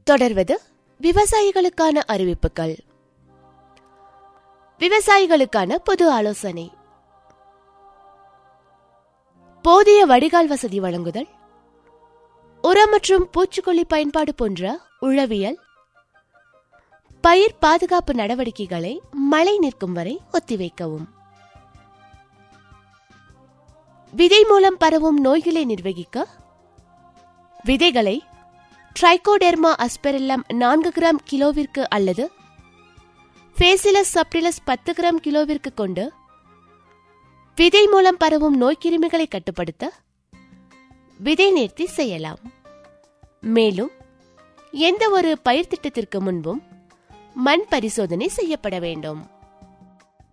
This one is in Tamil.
தொடர்வது விவசாயிகளுக்கான அறிவிப்புகள் விவசாயிகளுக்கான பொது ஆலோசனை போதிய வடிகால் வசதி வழங்குதல் உரம் மற்றும் பூச்சிக்கொல்லி பயன்பாடு போன்ற உளவியல் பயிர் பாதுகாப்பு நடவடிக்கைகளை மழை நிற்கும் வரை ஒத்திவைக்கவும் விதை மூலம் பரவும் நோய்களை நிர்வகிக்க விதைகளை ட்ரைகோடெர்மா அஸ்பெரில்லம் நான்கு கிராம் கிலோவிற்கு அல்லது ஃபேசிலஸ் சப்டிலஸ் பத்து கிராம் கிலோவிற்கு கொண்டு விதை மூலம் பரவும் நோய்க்கிருமிகளை கட்டுப்படுத்த விதை நேர்த்தி செய்யலாம் மேலும் எந்த ஒரு பயிர் திட்டத்திற்கு முன்பும் மண் பரிசோதனை செய்யப்பட வேண்டும்